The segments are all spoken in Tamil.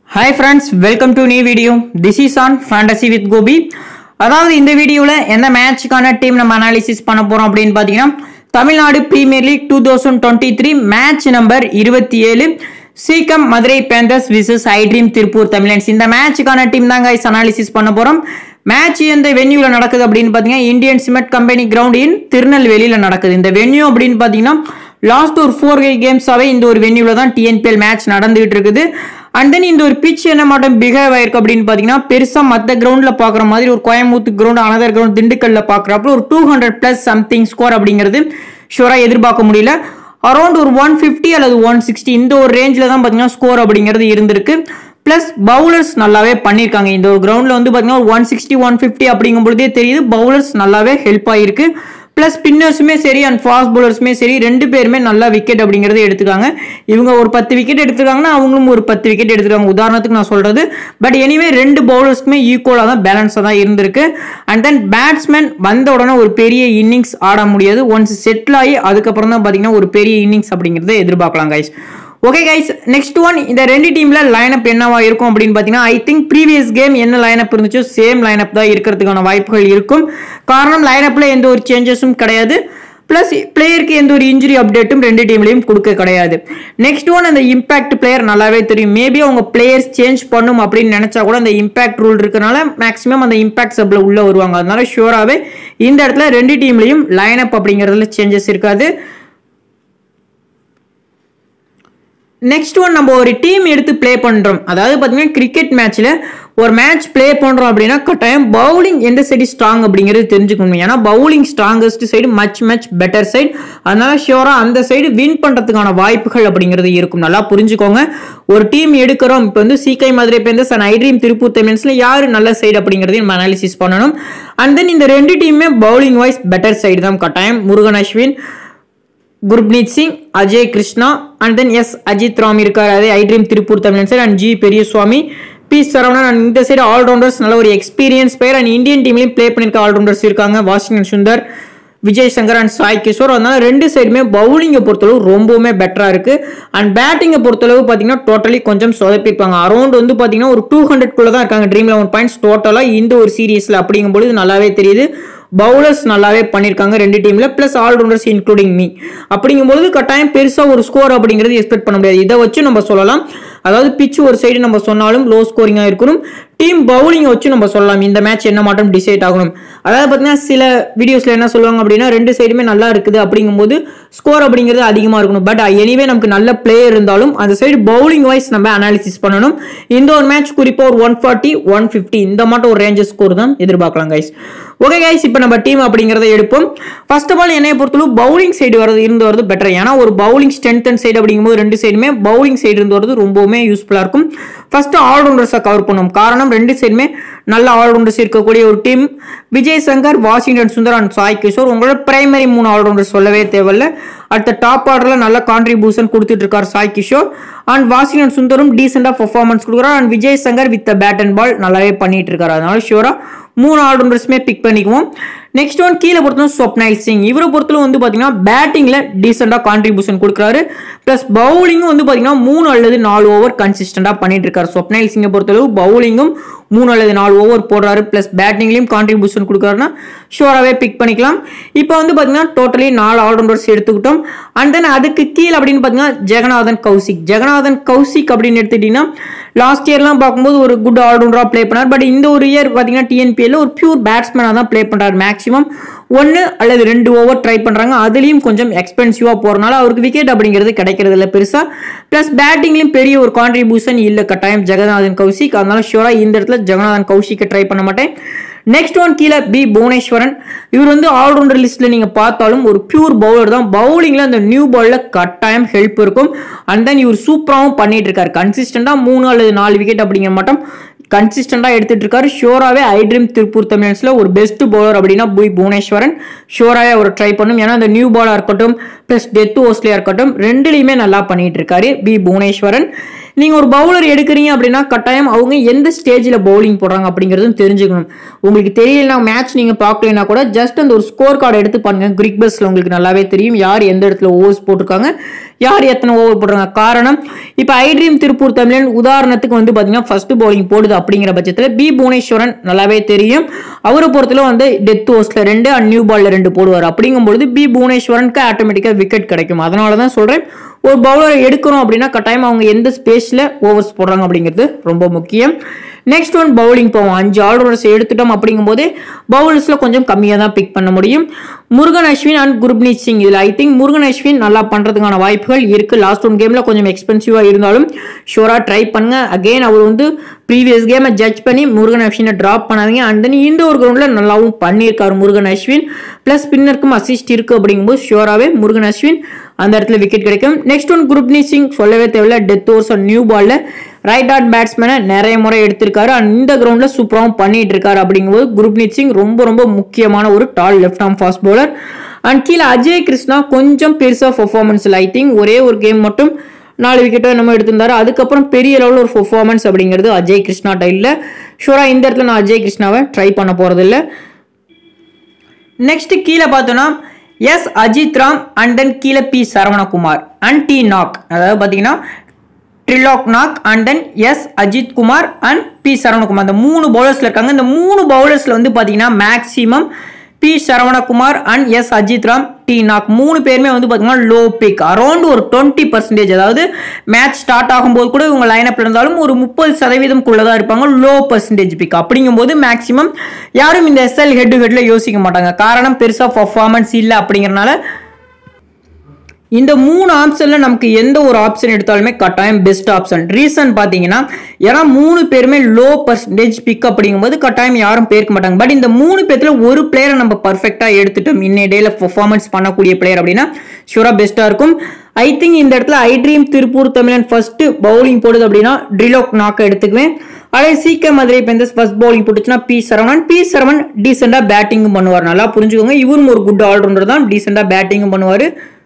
hi friends welcome to new video this is on fantasy with Gopi அதாவது இந்த வீடியோவில் எந்த மேட்சுக்கான டீம் நம்ம அனாலிசிஸ் பண்ண போகிறோம் அப்படின்னு பார்த்தீங்கன்னா Tamil Nadu premier league two thousand twenty three match number இருபத்தி ஏழு Siechem Madurai panthers versus iDream Tiruppur Tamizhans இந்த மேட்சுக்கான டீம் தான் கைஸ் அனாலிசிஸ் பண்ண போகிறோம் மேட்ச் எந்த வென்யூவில் நடக்குது அப்படின்னு பார்த்தீங்கன்னா Indian cement company ground in திருநெல்வேலியில் நடக்குது இந்த வென்யூ அப்படின்னு பார்த்தீங்கன்னா லாஸ்ட் ஒரு ஃபோர் கேம்ஸாவே இந்த ஒரு வென்யூல தான் டிஎன்பிஎல் மேட்ச் நடந்துகிட்டு இருக்குது அண்ட் தென் இந்த ஒரு பிச் என்ன மட்டும் பிஹேவ் ஆயிருக்கு அப்படின்னு பார்த்தீங்கன்னா பெருசாக மற்ற கிரவுண்டில் பார்க்குற மாதிரி ஒரு கோயம்புத்தூர் கிரவுண்ட் அனதர் கிரவுண்ட் திண்டுக்கல்ல பார்க்குறப்ப ஒரு two hundred plus something score அப்படிங்கிறது ஷூராக எதிர்பார்க்க முடியல அரௌண்ட் ஒரு ஒன் ஃபிஃப்டி அல்லது ஒன் சிக்ஸ்டி இந்த ஒரு ரேஞ்சில் தான் பார்த்தீங்கன்னா ஸ்கோர் அப்படிங்கிறது இருந்திருக்கு ப்ளஸ் பவுலர்ஸ் நல்லாவே பண்ணியிருக்காங்க இந்த ஒரு கிரவுண்டில் வந்து பார்த்தீங்கன்னா ஒரு ஒன் சிக்ஸ்டி ஒன் ஃபிஃப்டி அப்படிங்கும் பொழுதே தெரியுது பவுலர்ஸ் நல்லாவே ஹெல்ப் ஆகிருக்கு ப்ளஸ் ஸ்பின்னர்ஸுமே சரி அண்ட் ஃபாஸ்ட் பவுலர்ஸுமே சரி ரெண்டு பேருமே நல்லா விக்கெட் அப்படிங்கிறது எடுத்துக்காங்க இவங்க ஒரு பத்து விக்கெட் எடுத்துருக்காங்கன்னா அவங்களும் ஒரு பத்து விக்கெட் எடுத்துருக்காங்க உதாரணத்துக்கு நான் சொல்றது பட் எனிவே ரெண்டு பவுலர்ஸ்க்குமே ஈக்குவலாக தான் பேலன்ஸாக தான் இருந்திருக்கு அண்ட் தென் பேட்ஸ்மேன் வந்த உடனே ஒரு பெரிய இன்னிங்ஸ் ஆட முடியாது ஒன்ஸ் செட்டில் ஆகி அதுக்கப்புறம் தான் பார்த்தீங்கன்னா ஒரு பெரிய இன்னிங்ஸ் அப்படிங்கிறத எதிர்பார்க்கலாம் guys okay guys next one இந்த ரெண்டு டீம்ல லைனப் என்னவா இருக்கும் அப்படின்னு பார்த்தீங்கன்னா ஐ திங்க் ப்ரீவியஸ் கேம் என்ன லைனப் இருந்துச்சோ சேம் லைனப் தான் இருக்கிறதுக்கான வாய்ப்புகள் இருக்கும் காரணம் லைனப்ல எந்த ஒரு சேஞ்சஸும் கிடையாது ப்ளஸ் பிளேயருக்கு எந்த ஒரு இன்ஜுரி அப்டேட்டும் ரெண்டு டீம்லையும் கொடுக்க கிடையாது நெக்ஸ்ட் ஒன் அந்த இம்பாக்ட் பிளேயர் நல்லாவே தெரியும் மேபி அவங்க பிளேயர்ஸ் சேஞ்ச் பண்ணும் அப்படின்னு நினைச்சா கூட அந்த இம்பாக்ட் ரூல் இருக்கனால மேக்ஸிமம் அந்த இம்பாக்ட் சப்ல உள்ள வருவாங்க அதனால ஷூராகவே இந்த இடத்துல ரெண்டு டீம்லையும் லைனப் அப்படிங்கிறதுல சேஞ்சஸ் இருக்காது நெக்ஸ்ட் ஒன் நம்ம ஒரு டீம் எடுத்து ப்ளே பண்ணுறோம் அதாவது பார்த்தீங்கன்னா கிரிக்கெட் மேட்ச்சில் ஒரு மேட்ச் ப்ளே பண்ணுறோம் அப்படின்னா கட்டாயம் பவுலிங் எந்த சைடு ஸ்ட்ராங் அப்படிங்கிறது தெரிஞ்சுக்கணும் ஏன்னா bowling strongest side much much better side அதனால ஷியோராக அந்த சைடு வின் பண்ணுறதுக்கான வாய்ப்புகள் அப்படிங்கிறது இருக்கும் நல்லா புரிஞ்சுக்கோங்க ஒரு டீம் எடுக்கிறோம் இப்போ வந்து சீக்கை Madurai panthers and iDream Tiruppur தமிழ்ஸில் யார் நல்ல சைடு அப்படிங்கிறதையும் நம்ம அனாலிசிஸ் பண்ணணும் அண்ட் தென் இந்த ரெண்டு டீமுமே பவுலிங் வைஸ் பெட்டர் சைடு தான் கட்டாயம் Murugan Ashwin Gurjapneet Singh Ajay Krishna and then S Ajith Ram இருக்கார் அதே iDream Tiruppur Tamizhan side and G Periyasamy P Saravanan and இந்த சைடு ஆல்ரவுண்டர்ஸ் நல்ல ஒரு எக்ஸ்பீரியன்ஸ் பிளேயர் அண்ட் இந்தியன் டீம்லையும் ப்ளே பண்ணியிருக்க ஆல்ரவுண்டர்ஸ் இருக்காங்க வாஷிங்டன் சுந்தர் விஜய் சங்கர் அண்ட் சாய் கிஷோர் அதனால ரெண்டு சைடுமே பவுலிங்கை பொறுத்தளவு ரொம்பவுமே பெட்டராக இருக்கு அண்ட் பேட்டிங்கை பொறுத்தளவு பார்த்தீங்கன்னா டோட்டலி கொஞ்சம் சொதப்பிருப்பாங்க அரௌண்ட் வந்து பார்த்தீங்கன்னா ஒரு டூ ஹண்ட்ரட் குள்ள தான் இருக்காங்க ட்ரீம் லெவன் பாயிண்ட்ஸ் டோட்டலாக இந்த ஒரு சீரீஸில் அப்படிங்கும்போது நல்லாவே தெரியுது பவுலர்ஸ் நல்லாவே பண்ணியிருக்காங்க ரெண்டு டீம்ல பிளஸ் ஆல்ரவுண்டர்ஸ் இன்க்ளூடிங் மீ அப்படிங்கும்போது கட்டாயம் பெருசாக ஒரு ஸ்கோர் அப்படிங்கிறது எக்ஸ்பெக்ட் பண்ண முடியாது இதை வச்சு நம்ம சொல்லலாம் அதாவது பிச் ஒரு சைடு நம்ம சொன்னாலும் லோ ஸ்கோரிங்காக இருக்கணும் டீம் பவுலிங்கை வச்சு நம்ம சொல்லலாம் இந்த மேட்ச் என்ன மாட்டம் டிசைட் ஆகணும் அதாவது பார்த்தீங்கன்னா சில வீடியோஸில் என்ன சொல்லுவாங்க அப்படின்னா ரெண்டு சைடுமே நல்லா இருக்குது அப்படிங்கும்போது ஸ்கோர் அப்படிங்கிறது அதிகமாக இருக்கணும் பட் எனிவே நமக்கு நல்ல பிளேயர் இருந்தாலும் அந்த சைடு பவுலிங் வைஸ் நம்ம அனாலிசிஸ் பண்ணணும் இந்த ஒரு மேட்ச் குறிப்பாக ஒரு ஒன் ஃபார்ட்டி ஒன் ஃபிஃப்டி இந்த மட்டும் ஒரு ரேஞ்சஸ் ஸ்கோர் தான் எதிர்பார்க்கலாம் கைஸ் ஓகே கைஸ் இப்போ நம்ம டீம் அப்படிங்கிறத எடுப்போம் ஃபர்ஸ்ட் ஆஃப் ஆல் என்னை பொறுத்தளவு பவுலிங் சைடு வரது இருந்து வரது பெட்டர் ஏன்னா ஒரு பவுலிங் ஸ்ட்ரென்த் அண்ட் சைடு அப்படிங்கும்போது ரெண்டு சைடுமே பவுலிங் சைடு இருந்து வரது ரொம்பவுமே யூஸ்ஃபுல்லாக இருக்கும் ஃபர்ஸ்ட் ஆல்ரவுண்டர்ஸை கவர் பண்ணும் காரணம் ரெண்டு சைடுமே நல்ல ஆல்ரவுண்டர்ஸ் இருக்கக்கூடிய ஒரு டீம் விஜய் சங்கர் வாஷிங்டன் சுந்தர் அண்ட் சாய் கிஷோர் உங்களோட பிரைமரி மூணு ஆல்ரவுண்டர் சொல்லவே தேவையில்ல அடுத்த டாப் ஆர்டரில் நல்ல கான்ட்ரிபியூஷன் கொடுத்துட்டு இருக்கார் சாய் கிஷோர் அண்ட் வாஷிங்டன் சுந்தரும் டீசெண்டாக பர்ஃபார்மன்ஸ் கொடுக்குறார் and Vijay Shankar with bat and ball நல்லாவே பண்ணிட்டு இருக்காரு அதனால ஷியூரா மூணு ஆல்ரவுண்டர்ஸுமே பிக் பண்ணிக்குவோம் நெக்ஸ்ட் ஒன் கீழே பொறுத்தவரை ஸ்வப்னைல் சிங் இவரை பொறுத்தவரை வந்து பார்த்தீங்கன்னா பேட்டிங்கில் டீசெண்டாக கான்ட்ரிபியூஷன் கொடுக்குறாரு ப்ளஸ் பவுலிங்கும் வந்து பார்த்தீங்கன்னா மூணு அல்லது நாலு ஓவர் கன்சிஸ்டண்டாக பண்ணிட்டு இருக்காரு ஸ்வப்னைல் சிங்கை பொறுத்தளவு பவுலிங்கும் மூணு அல்லது நாலு ஓவர் போடுறாரு ப்ளஸ் பேட்டிங்லையும் கான்ட்ரிபியூஷன் கொடுக்குறாருன்னா ஷோராகவே பிக் பண்ணிக்கலாம் இப்போ வந்து பார்த்தீங்கன்னா டோட்டலி நாலு ஆல்ரவுண்டர்ஸ் எடுத்துக்கிட்டோம் அண்ட் தென் அதுக்கு கீழே அப்படின்னு பார்த்தீங்கன்னா ஜெகநாதன் கௌசிக் ஜெகநாதன் கௌசிக் அப்படின்னு எடுத்துக்கிட்டிங்கன்னா லாஸ்ட் இயர்லாம் பார்க்கும்போது ஒரு குட் ஆல்ரவுண்டராக ப்ளே பண்ணார் பட் இந்த ஒரு இயர் பார்த்தீங்கன்னா டிஎன்பிஎல்ல ஒரு பியூர் பேட்ஸ்மேனாக தான் ப்ளே பண்ணுறாரு மேக்ஸிமம் ஒன்று அல்லது ரெண்டு ஓவர் ட்ரை பண்ணுறாங்க அதுலேயும் கொஞ்சம் எக்ஸ்பென்சிவாக போகிறனால அவருக்கு விக்கெட் அப்படிங்கிறது கிடைக்கிறது இல்லை பெருசாக ப்ளஸ் பேட்டிங்லேயும் பெரிய ஒரு கான்ட்ரிபியூஷன் இல்லை கட்டாயம் ஜெகநாதன் கௌசிக் அதனால ஷியோராக இந்த இடத்துல ஜெகநாதன் கௌசிக்கை ட்ரை பண்ண மாட்டேன் நெக்ஸ்ட் ஒன் கீழே பி புவனேஸ்வரன் இவர் வந்து ஆல்ரவுண்டர் லிஸ்ட்டில் நீங்கள் பார்த்தாலும் ஒரு பியூர் பவுலர் தான் பவுலிங்கில் அந்த நியூ பாலில் கட்டாயம் ஹெல்ப் இருக்கும் அண்ட் தென் இவர் சூப்பராகவும் பண்ணிட்டு இருக்காரு கன்சிஸ்டண்டாக மூணு அல்லது நாலு விக்கெட் அப்படிங்கிற மட்டும் கன்சிஸ்டண்டாக எடுத்துட்டு இருக்காரு ஷோராவே ஐட்ரீம் திருப்பூர் தமிழன்ஸில் ஒரு பெஸ்ட் பவுலர் அப்படின்னா புய் புவனேஸ்வரன் ஷோராவே அவர் ட்ரை பண்ணும் ஏன்னா அந்த நியூ பாலாக இருக்கட்டும் ப்ளஸ் டெத் ஓஸ்லியாக இருக்கட்டும் ரெண்டுலையுமே நல்லா பண்ணிட்டு இருக்காரு பி புவனேஸ்வரன் நீங்கள் ஒரு பவுலர் எடுக்கிறீங்க அப்படின்னா கட்டாயம் அவங்க எந்த ஸ்டேஜில் பவுலிங் போடுறாங்க அப்படிங்கிறதும் தெரிஞ்சுக்கணும் உங்களுக்கு தெரியலனா மேட்ச் நீங்கள் பார்க்கலனா கூட ஜஸ்ட் அந்த ஒரு ஸ்கோர் கார்டு எடுத்து பாருங்க கிரிக் பஸ்ஸில் உங்களுக்கு நல்லாவே தெரியும் யார் எந்த இடத்துல ஓவர்ஸ் போட்டிருக்காங்க யார் எத்தனை ஓவர் போடுறாங்க காரணம் இப்போ ஐட்ரீம் திருப்பூர் தமிழன் உதாரணத்துக்கு வந்து பார்த்தீங்கன்னா ஃபர்ஸ்ட் பவுலிங் போடுது அப்படிங்கிற பட்சத்தில் பி புவனேஸ்வரன் நல்லாவே தெரியும் அவரை பொறுத்தல வந்து டெத் ஓவர்ஸில் ரெண்டு அண்ட் நியூ பால்ல ரெண்டு போடுவார் அப்படிங்கும்பொழுது பி புவனேஸ்வரனுக்கு ஆட்டோமேட்டிக்காக விக்கெட் கிடைக்கும் அதனால தான் சொல்கிறேன் ஒரு பவுலரை எடுக்கிறோம் அப்படின்னா கட்டாயம் அவங்க எந்த ஸ்பேஸில் ஓவர்ஸ் போடுறாங்க அப்படிங்கிறது ரொம்ப முக்கியம் நெக்ஸ்ட் ஒன் பவுலிங் போவோம் அஞ்சு ஆல்ரவுண்டர்ஸ் எடுத்துட்டோம் அப்படிங்கும்போது பவுலர்ஸில் கொஞ்சம் கம்மியாக தான் பிக் பண்ண முடியும் முருகன் அஸ்வின் அண்ட் குர்ப்னீத் சிங் இதில் ஐ திங்க் முருகன் அஸ்வின் நல்லா பண்ணுறதுக்கான வாய்ப்புகள் இருக்குது லாஸ்ட் ஒன் கேமில் கொஞ்சம் எக்ஸ்பென்சிவாக இருந்தாலும் ஷோராக ட்ரை பண்ணுங்க அகெயின் அவர் வந்து ப்ரீவியஸ் கேமை ஜட்ஜ் பண்ணி முருகன் அஸ்வினை ட்ராப் பண்ணாதீங்க அண்ட் தென் இந்த ஒரு கிரவுண்டில் நல்லாவும் பண்ணியிருக்காரு முருகன் அஸ்வின் ப்ளஸ் ஸ்பின்னருக்கும் அசிஸ்ட் இருக்குது அப்படிங்கும்போது ஷோராகவே முருகன் அஸ்வின் அந்த இடத்துல விக்கெட் கிடைக்கும் நெக்ஸ்ட் ஒன் குருப்னீத் சிங் சொல்லவே தேவையில்ல டெத் ஓவர்ஸ் நியூ பால்ல ரைட் ஹார்ட் பேட்ஸ்மேனை நிறைய முறை எடுத்திருக்காரு அண்ட் இந்த கிரவுண்டில் சூப்பராகவும் பண்ணிட்டு இருக்காரு அப்படிங்கும்போது குருப்னீத் சிங் ரொம்ப ரொம்ப முக்கியமான ஒரு tall left arm fast bowler and கீழே அஜய் கிருஷ்ணா கொஞ்சம் பெருசாக பர்ஃபார்மன்ஸ் இல்லை ஐ திங்க் ஒரே ஒரு கேம் மட்டும் நாலு விக்கெட்டோ என்னமோ எடுத்திருந்தாரு அதுக்கப்புறம் பெரிய லெவலில் ஒரு பர்ஃபார்மன்ஸ் அப்படிங்கிறது அஜய் கிருஷ்ணா டைலில் ஷூராக இந்த இடத்துல நான் அஜய் கிருஷ்ணாவை ட்ரை பண்ண போகிறதில்ல நெக்ஸ்ட் கீழே பார்த்தோன்னா S Ajith Ram and then கீழே P Saravanakumar and T Nag அதாவது பார்த்தீங்கன்னா Trilok Nag and then S Ajith Kumar and P Saravanakumar இந்த மூணு பவுலர்ஸில் இருக்காங்க இந்த மூணு பவுலர்ஸில் வந்து பார்த்தீங்கன்னா maximum P Saravanakumar and S Ajith Ram T Nag மூணு பேருமே வந்து பார்த்தீங்கன்னா லோ பிக் அரௌண்ட் ஒரு டுவெண்ட்டி பர்சன்டேஜ் அதாவது மேட்ச் ஸ்டார்ட் ஆகும்போது கூட இவங்க லைனப்பில் இருந்தாலும் ஒரு முப்பது சதவீதம்குள்ளே தான் இருப்பாங்க லோ பர்சன்டேஜ் பிக் அப்படிங்கும்போது மேக்ஸிமம் யாரும் இந்த எஸ்எல் ஹெட் டு ஹெட்டில் யோசிக்க மாட்டாங்க காரணம் பெருசாக பர்ஃபார்மன்ஸ் இல்லை அப்படிங்கிறனால இந்த மூணு ஆப்ஷனில் நமக்கு எந்த ஒரு ஆப்ஷன் எடுத்தாலுமே கட்டாயம் பெஸ்ட் ஆப்ஷன் ரீசன் பார்த்தீங்கன்னா ஏன்னா மூணு பேருமே லோ பர்சன்டேஜ் பிக் அப்படிங்கும்போது கட்டாயம் யாரும் பேர்க்க மாட்டாங்க பட் இந்த மூணு பேர்த்தில் ஒரு பிளேயரை நம்ம பர்ஃபெக்டாக எடுத்துட்டோம் இன்னே டேல பர்ஃபார்மன்ஸ் பண்ணக்கூடிய பிளேயர் அப்படின்னா ஷூராக பெஸ்ட்டாக இருக்கும் ஐ திங்க் இந்த இடத்துல ஐ ட்ரீம் திருப்பூர் தமிழன் ஃபர்ஸ்ட் பவுலிங் போடுது அப்படின்னா ட்ரிலோக் நாக்க எடுத்துக்குவேன் அதே சீக்கிரம் மதுரை பெந்தஸ் ஃபர்ஸ்ட் பவுலிங் போட்டுச்சுன்னா பி சரவணன் பி சரவணன் டீசெண்டாக பேட்டிங்கும் பண்ணுவார் நல்லா புரிஞ்சுக்கோங்க இவரும் ஒரு குட் ஆல்ரவுண்டர் தான் டீசெண்டாக பேட்டிங்கும் பண்ணுவார்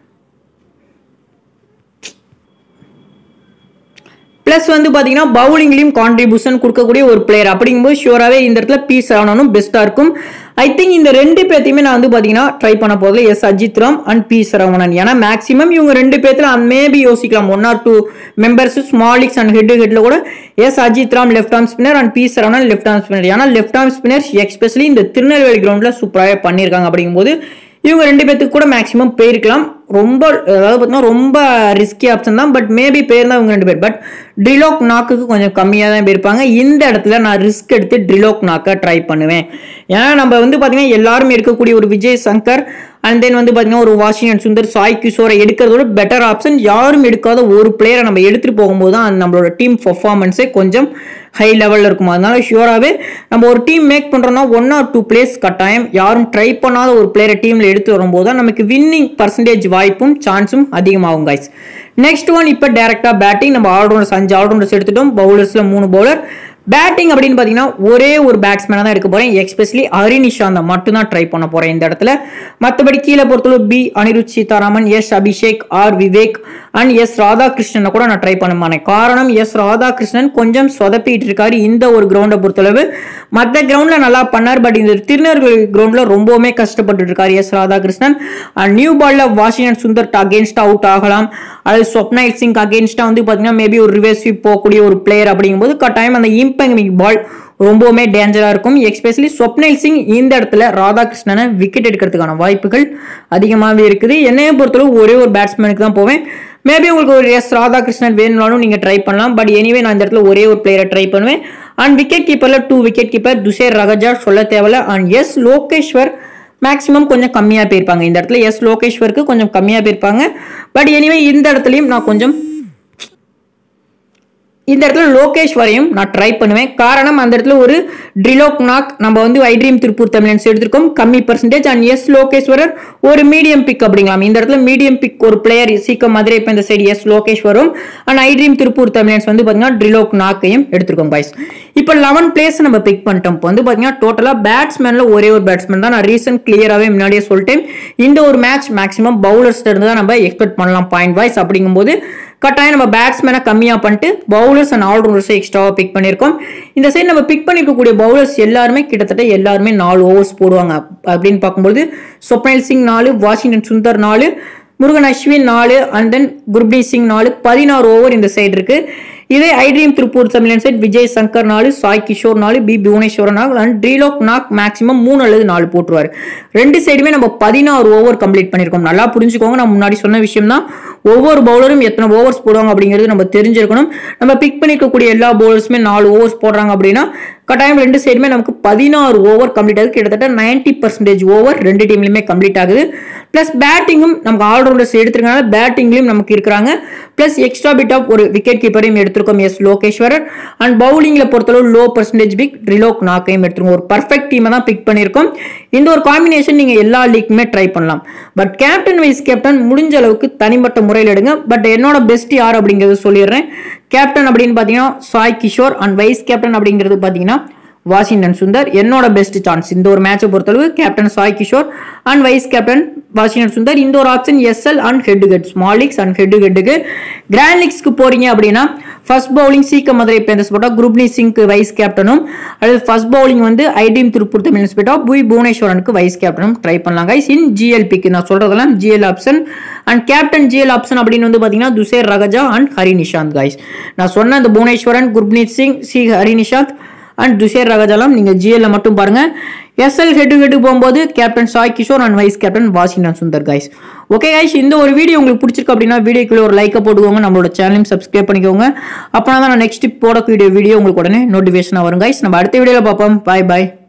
ப்ளஸ் வந்து பார்த்தீங்கன்னா பவுலிங்லையும் கான்ட்ரிபியூஷன் கொடுக்கக்கூடிய ஒரு பிளேயர் அப்படிங்கும்போது ஷியோராகவே இந்த இடத்துல பி சரவணனும் பெஸ்ட்டாக இருக்கும் ஐ திங்க் இந்த ரெண்டு பேர்த்தையுமே நான் வந்து பார்த்தீங்கன்னா ட்ரை பண்ண போதில் S Ajith Ram and P Saravanan ஏன்னா மேக்ஸிமம் இவங்க ரெண்டு பேர்த்துல மேபி யோசிக்கலாம் one or two members small leagues and head ஹெட்ல கூட S Ajith Ram left arm spinner and P Saravanan left arm spinner ஏன்னா லெஃப்ட் ஆர்ம் ஸ்பின்னர்ஸ் எக்ஸ்பெஷலி இந்த திருநெல்வேலி கிரவுண்டில் சூப்பராகவே பண்ணியிருக்காங்க அப்படிங்கும்போது இவங்க ரெண்டு பேர்த்துக்கு கூட மேக்ஸிமம் போயிருக்கலாம் ரொம்ப அதாவது பார்த்தீங்கன்னா ரொம்ப ரிஸ்கி ஆப்ஷன் தான் பட் மேபி பேர் தான் இவங்க ரெண்டு பேர் பட் ட்ரிலோக் நாக்குக்கு கொஞ்சம் கம்மியாக தான் போயிருப்பாங்க இந்த இடத்துல நான் ரிஸ்க் எடுத்து ட்ரிலோக் நாக்கை ட்ரை பண்ணுவேன் ஏன்னா நம்ம வந்து பார்த்தீங்கன்னா எல்லாரும் இருக்கக்கூடிய ஒரு விஜய் சங்கர் அண்ட் தென் வந்து பார்த்தீங்கன்னா ஒரு வாஷிங்டன் சுந்தர் சாய் கிஷோரை எடுக்கிறதோட பெட்டர் ஆப்ஷன் யாரும் எடுக்காத ஒரு பிளேயரை நம்ம எடுத்துகிட்டு போகும்போது தான் நம்மளோட டீம் பர்ஃபார்மன்ஸே கொஞ்சம் ஹை லெவலில் இருக்கும் அதனால ஷியோராகவே நம்ம ஒரு டீம் மேக் பண்ணுறோம்னா ஒன் ஆர் டூ பிளேஸ் கட்டாயம் யாரும் ட்ரை பண்ணாத ஒரு பிளேயரை டீமில் எடுத்து வரும்போது தான் நமக்கு வின்னிங் பர்சன்டேஜ் வாய்ப்பும் சான்ஸும் அதிகமாகும் கைஸ் நெக்ஸ்ட் ஒன் இப்போ டேரெக்டாக பேட்டிங் நம்ம ஆல்ரவுண்டர்ஸ் அஞ்சு ஆல்ரவுண்டர்ஸ் எடுத்துட்டோம் பவுலர்ஸில் மூணு பவுலர் பேட்டிங் அப்படின்னு பார்த்தீங்கன்னா ஒரே ஒரு பேட்ஸ்மேனாக தான் எடுக்க போகிறேன் எக்ஸ்பெஷலி ஹரினிஷாந்தை மட்டும்தான் ட்ரை பண்ண போகிறேன் இந்த இடத்துல மற்றபடி கீழே பொறுத்தளவு P Anirudh Sitaraman S Abhishek R Vivek and S ராதாகிருஷ்ணனை கூட நான் ட்ரை பண்ண மாட்டேன் காரணம் எஸ் ராதாகிருஷ்ணன் கொஞ்சம் சொதப்பிட்டு இருக்காரு இந்த ஒரு கிரவுண்டை பொறுத்தளவு மற்ற கிரவுண்டில் நல்லா பண்ணார் பட் இந்த திருநெல்வேலி கிரவுண்டில் ரொம்பவுமே கஷ்டப்பட்டு இருக்காரு எஸ் ராதாகிருஷ்ணன் அண்ட் நியூ பால்ல வாஷிங்டன் சுந்தர் அகேன்ஸ்ட் அவுட் ஆகலாம் அது ஸ்வப்னைல் சிங் அகேன்ஸ்டாக வந்து பார்த்தீங்கன்னா மேபி ஒரு ரிவர்ஸ் ஸ்வீப் போகக்கூடிய ஒரு பிளேயர் அப்படிங்கும்போது கட்டாயம் அந்த இம்பெங்கிங் பால் ரொம்பவுமே டேஞ்சராக இருக்கும் எஸ்பெஷலி ஸ்வப்னைல் சிங் இந்த இடத்துல ராதாகிருஷ்ணனை விக்கெட் எடுக்கிறதுக்கான வாய்ப்புகள் அதிகமாகவே இருக்குது என்னைய பொறுத்தளவு ஒரே ஒரு பேட்ஸ்மேனுக்கு தான் போவேன் மேபி உங்களுக்கு ஒரு எஸ் ராதாகிருஷ்ணன் வேணும்னாலும் நீங்கள் ட்ரை பண்ணலாம் பட் எனிவே நான் இந்த இடத்துல ஒரே ஒரு பிளேயரை ட்ரை பண்ணுவேன் அண்ட் விக்கெட் கீப்பரில் two wicket keeper Tushar Raheja சொல்ல தேவையில்ல அண்ட் எஸ் லோகேஸ்வர் மேக்ஸிமம் கொஞ்சம் கம்மியாக போயிருப்பாங்க இந்த இடத்துல எஸ் லோகேஸ்வருக்கு கொஞ்சம் கம்மியாக போயிருப்பாங்க பட் எனிவே இந்த இடத்துலையும் நான் கொஞ்சம் இந்த இடத்துல லோகேஷ் வரையும் நான் ட்ரை பண்ணுவேன் காரணம் அந்த இடத்துல ஒரு ட்ரிலோக் நாக் நம்ம வந்து ஐட்ரீம் திருப்பூர் தமிழன்ஸ் எடுத்திருக்கோம் கம்மி பர்சன்டேஜ் அண்ட் எஸ் லோகேஸ்வரர் ஒரு மீடியம் பிக் அப்படிங்களாம் இந்த இடத்துல மீடியம் பிக் ஒரு பிளேயர் சீக்கிரம் மதுரை இப்போ இந்த சைடு எஸ் லோகேஷ் வரும் அண்ட் ஐட்ரீம் திருப்பூர் தமிழன்ஸ் வந்து பார்த்தீங்கன்னா ட்ரிலோக் நாக்கையும் எடுத்திருக்கோம் பாய்ஸ் இப்போ லெவன் பிளேஸ் நம்ம பிக் பண்ணிட்டோம் இப்போ வந்து பார்த்தீங்கன்னா டோட்டலாக பேட்ஸ்மேனில் ஒரே ஒரு பேட்ஸ்மேன் தான் நான் ரீசன் கிளியராகவே முன்னாடியே சொல்லிட்டேன் இந்த ஒரு மேட்ச் மேக்ஸிமம் பவுலர்ஸ் இருந்து தான் நம்ம எக்ஸ்பெக்ட் பண்ணலாம் பாயிண்ட் வைஸ் அப்படிங்கும்போது கட்டாயம் நம்ம பேட்ஸ்மேனை கம்மியாக பண்ணிட்டு பவுலர்ஸ் அண்ட் ஆல்ரவுண்டர்ஸை எக்ஸ்ட்ராவாக பிக் பண்ணியிருக்கோம் இந்த சைடு நம்ம பிக் பண்ணிருக்கக்கூடிய பவுலர்ஸ் எல்லாருமே கிட்டத்தட்ட எல்லாருமே நாலு ஓவர்ஸ் போடுவாங்க அப்படின்னு பார்க்கும்போது சொப்னேல் சிங் நாலு வாஷிங்டன் சுந்தர் நாலு முருகன் அஸ்வின் நாலு அண்ட் தென் குர்பீத் சிங் நாலு பதினாறு ஓவர் இந்த சைடு இருக்கு இதே ஐட்ரீம் திருப்பூர் தமிழன் சைட் விஜய் சங்கர் நாலு சாய் கிஷோர் நாலு பி புவனேஸ்வரன் நாலு அண்ட் ட்ரீலோக் நாக் மேக்ஸிமம் மூணு அல்லது நாலு போட்டுருவாரு ரெண்டு சைடுமே நம்ம பதினாறு ஓவர் கம்ப்ளீட் பண்ணியிருக்கோம் நல்லா புரிஞ்சுக்கோங்க நான் முன்னாடி சொன்ன விஷயம் தான் ஒவ்வொரு பவுலரும் எத்தனை ஓவர்ஸ் போடுவாங்க அப்படிங்கிறது நம்ம தெரிஞ்சிருக்கணும் நம்ம பிக் பண்ணிருக்கக்கூடிய எல்லா பவுலர்ஸுமே நாலு ஓவர்ஸ் போடுறாங்க அப்படின்னா கட்டாயம் ரெண்டு சைடுமே நமக்கு பதினாறு ஓவர் கம்ப்ளீட் ஆகுது கிட்டத்தட்ட நைன்டி பர்சன்டேஜ் ஓவர் ரெண்டு டீம்லையுமே கம்ப்ளீட் ஆகுது ப்ளஸ் பேட்டிங்கும் நமக்கு ஆல்ரவுண்டர்ஸ் எடுத்துருக்கனால பேட்டிங்லையும் நமக்கு இருக்கிறாங்க ப்ளஸ் எக்ஸ்ட்ரா பிட் ஆஃப் ஒரு விக்கெட் கீப்பரையும் எடுத்திருக்கோம் எஸ் லோகேஸ்வரர் அண்ட் பவுலிங்கில் பொறுத்தளவு லோ பர்சன்டேஜ் பிக் ரிலோக் நாக்கையும் எடுத்துருக்கோம் ஒரு பர்ஃபெக்ட் டீமை தான் பிக் பண்ணியிருக்கோம் இந்த ஒரு காம்பினேஷன் நீங்கள் எல்லா லீக்குமே ட்ரை பண்ணலாம் பட் கேப்டன் வைஸ் கேப்டன் முடிஞ்ச அளவுக்கு தனிப்பட்ட முறையில் எடுங்க பட் என்னோட பெஸ்ட் யார் அப்படிங்கிறது சொல்லிடுறேன் கேப்டன் அப்படின்னு பார்த்தீங்கன்னா Sai Kishore and vice captain அப்படிங்கிறது பார்த்தீங்கன்னா வாஷிங்டன் சுந்தர் என்னோட பெஸ்ட் சான்ஸ் இந்த ஒரு மேட்சை பொறுத்தளவு captain Sai Kishore and vice captain Washington Sundar இந்த ஒரு option SL and head head small leagues and head ஹெட்டுக்கு கிராண்ட் லீக்ஸ்க்கு போறீங்க அப்படின்னா first bowling Siechem Madurai panthers போட்டா குரூப்னி சிங்க்கு வைஸ் கேப்டனும் அடுத்து ஃபர்ஸ்ட் பவுலிங் வந்து ஐடிஎம் திருப்பூர் தமிழ் போட்டா புய் புவனேஸ்வரனுக்கு வைஸ் கேப்டனும் ட்ரை பண்ணலாம் கைஸ் இன் ஜிஎல்பிக்கு நான் சொல்றதெல்லாம் GL option and captain GL option அப்படின்னு வந்து பார்த்தீங்கன்னா துசேர் ரகஜா அண்ட் ஹரி நிஷாந்த் கைஸ் நான் சொன்ன இந்த புவனேஸ்வரன் குர்ப்னீத் சிங் சி ஹரி நிஷாந்த் அண்ட் துஷேர் ரகஜாலாம் நீங்கள் ஜிஎல்ல மட்டும் பாருங்க எஸ்எல் ஹெட்டு ஹெட்டு போகும்போது captain Sai Kishore and vice captain Washington Sundar guys okay guys இந்த ஒரு வீடியோ உங்களுக்கு பிடிச்சிருக்கு அப்படின்னா வீடியோக்குள்ள ஒரு லைக்கை போட்டுக்கோங்க நம்மளோட சேனலையும் சப்ஸ்கிரைப் பண்ணிக்கோங்க அப்போனா தான் நான் நெக்ஸ்ட் போடக்கூடிய வீடியோ உங்களுக்கு உடனே நோட்டிஃபிகேஷனாக வரும் கைஸ் நம்ம அடுத்த வீடியோவில் பார்ப்போம் பாய் பாய்